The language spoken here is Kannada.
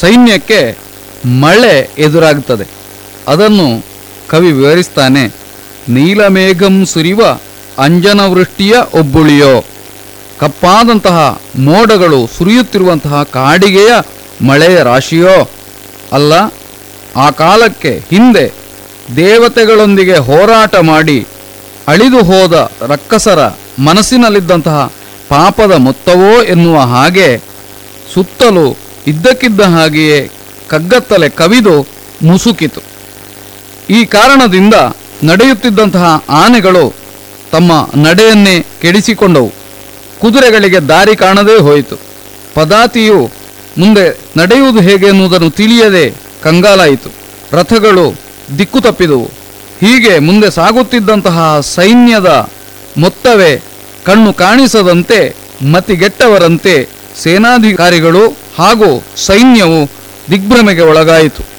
ಸೈನ್ಯಕ್ಕೆ ಮಳೆ ಎದುರಾಗುತ್ತದೆ ಅದನ್ನು ಕವಿ ವಿವರಿಸ್ತಾನೆ ನೀಲಮೇಘಂ ಸುರಿವ ಅಂಜನವೃಷ್ಟಿಯ ಒಬ್ಬುಳಿಯೋ ಕಪ್ಪಾದಂತಹ ಮೋಡಗಳು ಸುರಿಯುತ್ತಿರುವಂತಹ ಕಾಡಿಗೆಯ ಮಳೆಯ ರಾಶಿಯೋ ಅಲ್ಲ ಆ ಕಾಲಕ್ಕೆ ಹಿಂದೆ ದೇವತೆಗಳೊಂದಿಗೆ ಹೋರಾಟ ಮಾಡಿ ಅಳಿದು ಹೋದ ರಕ್ಕಸರ ಮನಸ್ಸಿನಲ್ಲಿದ್ದಂತಹ ಪಾಪದ ಮೊತ್ತವೋ ಎನ್ನುವ ಹಾಗೆ ಸುತ್ತಲೂ ಇದ್ದಕ್ಕಿದ್ದ ಹಾಗೆಯೇ ಕಗ್ಗತ್ತಲೆ ಕವಿದು ಮುಸುಕಿತು ಈ ಕಾರಣದಿಂದ ನಡೆಯುತ್ತಿದ್ದಂತಹ ಆನೆಗಳು ತಮ್ಮ ನಡೆಯನ್ನೇ ಕೆಡಿಸಿಕೊಂಡವು ಕುದುರೆಗಳಿಗೆ ದಾರಿ ಕಾಣದೇ ಹೋಯಿತು ಪದಾತಿಯು ಮುಂದೆ ನಡೆಯುವುದು ಹೇಗೆ ಎನ್ನುವುದನ್ನು ತಿಳಿಯದೆ ಕಂಗಾಲಾಯಿತು ರಥಗಳು ದಿಕ್ಕು ತಪ್ಪಿದುವು ಹೀಗೆ ಮುಂದೆ ಸಾಗುತ್ತಿದ್ದಂತಹ ಸೈನ್ಯದ ಮೊತ್ತವೇ ಕಣ್ಣು ಕಾಣಿಸದಂತೆ ಮತಿಗೆಟ್ಟವರಂತೆ ಸೇನಾಧಿಕಾರಿಗಳು ಹಾಗೂ ಸೈನ್ಯವು ದಿಗ್ಭ್ರಮೆಗೆ ಒಳಗಾಯಿತು